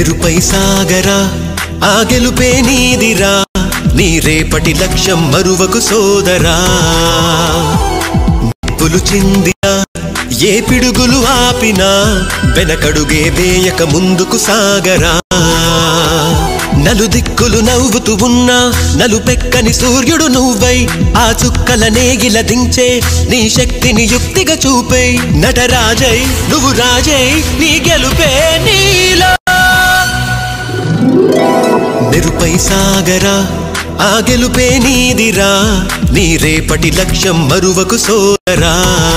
మెరుపై సాగరా ఆ గెలుపే నీదిరా నీ రేపటి లక్ష్యం మరువకు సోదరా నిప్పులు చిందినా ఏ పిడుగులు ఆపినా వెనకడుగే వేయక ముందుకు సాగరా నలుదిక్కులు నవ్వుతూ ఉన్నా నలుపెక్కని సూర్యుడు నువ్వై ఆ చుక్కల నేగిల దించే నీ శక్తిని యుక్తిగా చూపై నటరాజై నువ్వు రాజై నీ గెలుపే నీలో మెరుపై సాగరా ఆ గెలుపే నీదిరా నీ రేపటి లక్ష్యం మరువకు సోదరా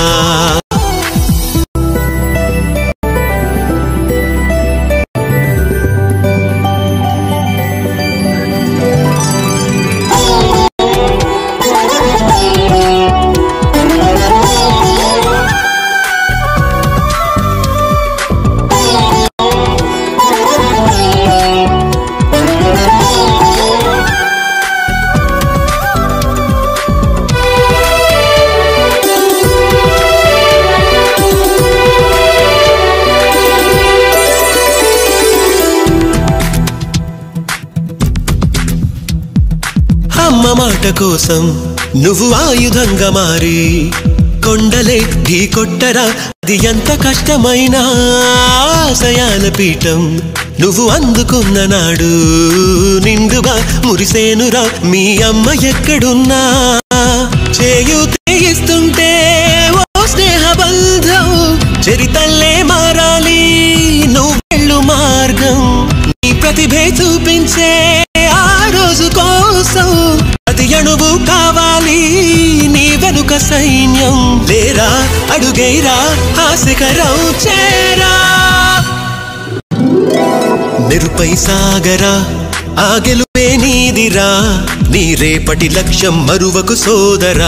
అమ్మ మాట కోసం నువ్వు ఆయుధంగా మారి కొండలే ఢీ కొట్టరా అది ఎంత కష్టమైనా ఆశయాల పీఠం నువ్వు అందుకున్న నాడు నిండుగా మురిసేనురా మీ అమ్మ ఎక్కడున్నా చేయూతే ఇస్తుంటే ఓ స్నేహ బంధం చరితల్లే మారాలి నువ్వు వెళ్ళు మార్గం నీ ప్రతిభే చూపించే ఆ రోజు కోసం ప్రతి అణువు కావాలి నీ వెనుక సైన్యం లేరా అడుగైరా ఆశకరం చేరా మెరుపై సాగరా ఆ గెలుపే నీదిరా నీ రేపటి లక్ష్యం మరువకు సోదరా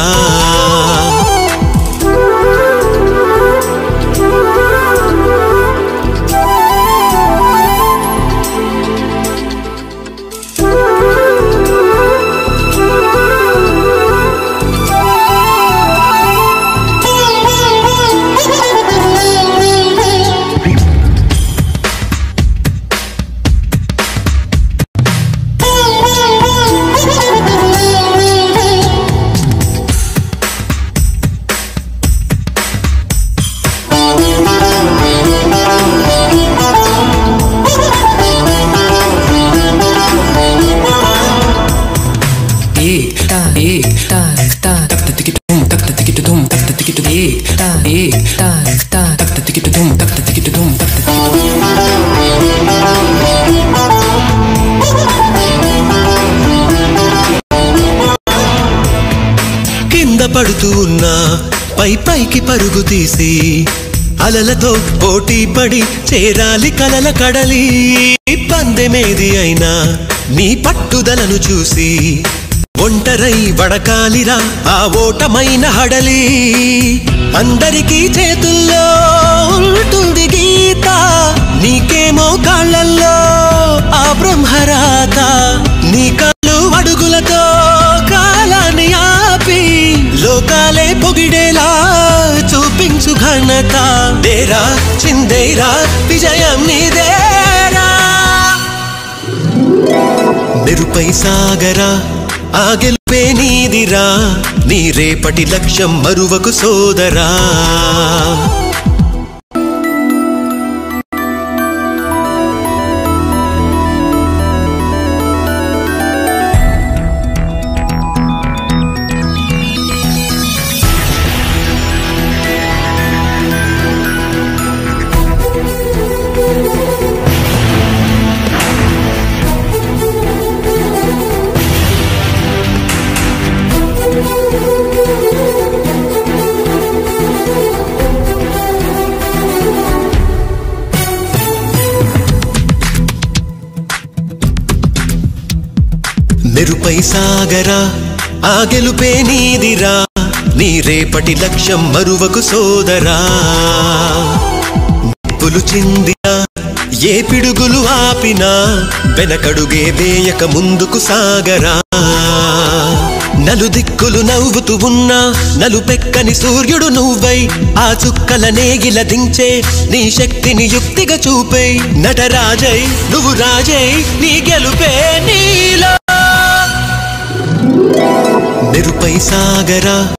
Ik, ik, tak, tak, tak, tak, tik, dum, tak, tak, tik, dum, tak, tak, tik, dum, ik, ik, tak, tak, tak, tik, dum, tak, tak, tik, dum, tak, tak, tik, కింద పడుతూ ఉన్నా పై పైకి పరుగు తీసి అలలతో పోటీ పడి చేరాలి కలల కడలి పందెమేది అయినా నీ పట్టుదలను చూసి ఒంటరై వడకాలిరా ఆ ఓటమైన హడలి అందరికీ చేతుల్లో ఉంటుంది గీత నీకేమో కాళ్ళల్లో ఆ బ్రహ్మరాత నీ కాళ్ళు అడుగులతో కాలాన్ని ఆపి లోకాలే పొగిడేలా చూపించు ఘనత దేరా చిందేరా విజయం నీదేరా మెరుపై సాగరా ఆ గెలుపే నీదిరా నీ రేపటి లక్ష్యం మరువకు సోదరా మెరుపై సాగరా ఆ గెలుపే నీదిరా నీ రేపటి లక్ష్యం మరువకు సోదరా నిప్పులు చిందినా ఏ పిడుగులు ఆపినా వెనకడుగే వేయక ముందుకు సాగరా నలుదిక్కులు నవ్వుతూ ఉన్నా నలుపెక్కని సూర్యుడు నువ్వై ఆ చుక్కల నేగిల దించే నీ శక్తిని యుక్తిగా చూపై నటరాజై నువ్వు రాజై నీ గెలుపే నీలో మెరుపై సాగరా